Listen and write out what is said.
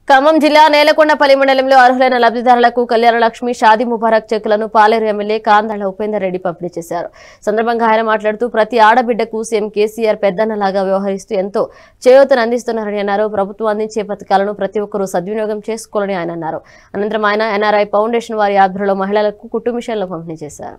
ఖమ్మం జిల్లా నేలకొండపల్లి మండలంలో అర్హులైన లబ్ధిదారులకు కళ్యాణ లక్ష్మి షాదీ ముబారక్ చెక్కులను పాలేరు ఎమ్మెల్యే కాందాళ్ల ఉపేందర్ రెడ్డి పంపిణీ చేశారు సందర్భంగా ఆయన మాట్లాడుతూ ప్రతి ఆడబిడ్డకు సీఎం కేసీఆర్ పెద్దన్నలాగా వ్యవహరిస్తూ ఎంతో చేయూతను అందిస్తున్నారని అన్నారు ప్రభుత్వం అందించే పథకాలను ప్రతి ఒక్కరూ సద్వినియోగం చేసుకోవాలని ఆయన అన్నారు అనంతరం ఆయన ఎన్ఆర్ఐ ఫౌండేషన్ వారి ఆధ్వర్యంలో మహిళలకు కుటుంబ మిషన్లు పంపిణీ చేశారు